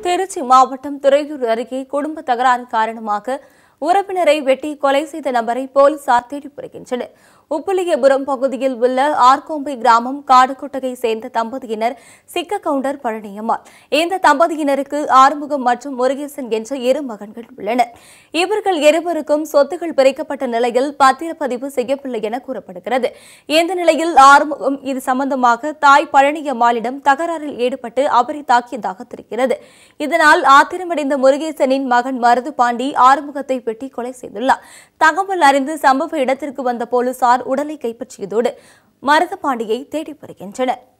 திருச்சி மாவட்டம் துறையூர் அருகே குடும்ப தகராறு காரணமாக உறவினரை வெட்டி கொலை செய்த நபரை போலீசார் தேடிப் வருகின்றனர் உப்புலியபுரம் பகுதியில் உள்ள ஆர்கோம்பை கிராமம் காடுகொட்டகை சேர்ந்த தம்பதியினர் சிக்க கவுண்டர் பழனியம்மாள் இந்த தம்பதியினருக்கு ஆறுமுகம் மற்றும் முருகேசன் என்ற இரு மகன்கள் உள்ளனர் இவர்கள் இருவருக்கும் சொத்துகள் பிரிக்கப்பட்ட நிலையில் பத்திரப்பதிவு செய்யவில்லை என கூறப்படுகிறது இந்த நிலையில் ஆறுமுகம் இது சம்பந்தமாக தாய் பழனியம்மாளிடம் தகராறில் ஈடுபட்டு அவரை தாக்கியதாக தெரிகிறது இதனால் ஆத்திரமடைந்த முருகேசனின் மகன் மருது பாண்டி ஆறுமுகத்தை வெட்டி கொலை செய்துள்ளார் தகவல் அறிந்து சம்பவ இடத்திற்கு வந்த போலீசார் உடலை கைப்பற்றியதோடு மருது பாண்டியை தேடி வருகின்றனர்